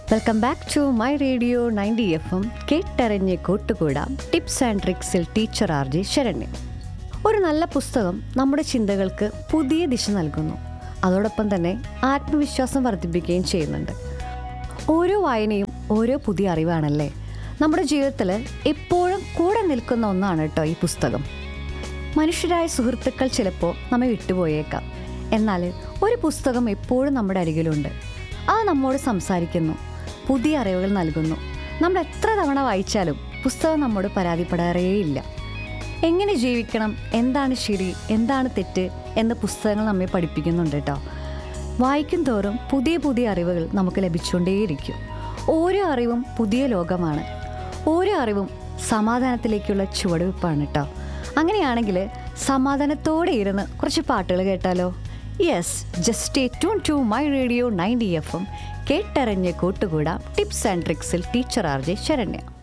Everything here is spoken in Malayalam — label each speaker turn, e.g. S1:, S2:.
S1: welcome back to my radio ninety F M കേട്ടറിഞ്ഞ് കൂട്ടുകൂടാം ടിപ്സ് ആൻഡ് ട്രിക്സിൽ ടീച്ചർ ആർ ജെ ശരണ്യ ഒരു നല്ല പുസ്തകം നമ്മുടെ ചിന്തകൾക്ക് പുതിയ ദിശ നൽകുന്നു അതോടൊപ്പം തന്നെ ആത്മവിശ്വാസം വർദ്ധിപ്പിക്കുകയും ചെയ്യുന്നുണ്ട് ഓരോ വായനയും ഓരോ പുതിയ അറിവാണല്ലേ നമ്മുടെ ജീവിതത്തിൽ എപ്പോഴും കൂടെ നിൽക്കുന്ന ഒന്നാണ് കേട്ടോ ഈ പുസ്തകം മനുഷ്യരായ സുഹൃത്തുക്കൾ ചിലപ്പോൾ നമ്മെ വിട്ടുപോയേക്കാം എന്നാൽ ഒരു പുസ്തകം എപ്പോഴും നമ്മുടെ അരികിലുണ്ട് അത് നമ്മോട് സംസാരിക്കുന്നു പുതിയ അറിവുകൾ നൽകുന്നു നമ്മൾ എത്ര തവണ വായിച്ചാലും പുസ്തകം നമ്മോട് പരാതിപ്പെടാറേയില്ല എങ്ങനെ ജീവിക്കണം എന്താണ് ശരി എന്താണ് തെറ്റ് എന്ന് പുസ്തകങ്ങൾ നമ്മെ പഠിപ്പിക്കുന്നുണ്ട് കേട്ടോ വായിക്കും തോറും പുതിയ പുതിയ അറിവുകൾ നമുക്ക് ലഭിച്ചുകൊണ്ടേയിരിക്കും ഓരോ അറിവും പുതിയ ലോകമാണ് ഓരോ അറിവും സമാധാനത്തിലേക്കുള്ള ചുവടുവെപ്പാണ് കേട്ടോ അങ്ങനെയാണെങ്കിൽ സമാധാനത്തോടെ ഇരുന്ന് കുറച്ച് പാട്ടുകൾ കേട്ടാലോ yes just tune to my radio ninety F M കേട്ടറിഞ്ഞ് കൂട്ടുകൂടാം ടിപ്സ് ആൻഡ് ട്രിക്സിൽ ടീച്ചർ ആർ ജെ ശരണ്യ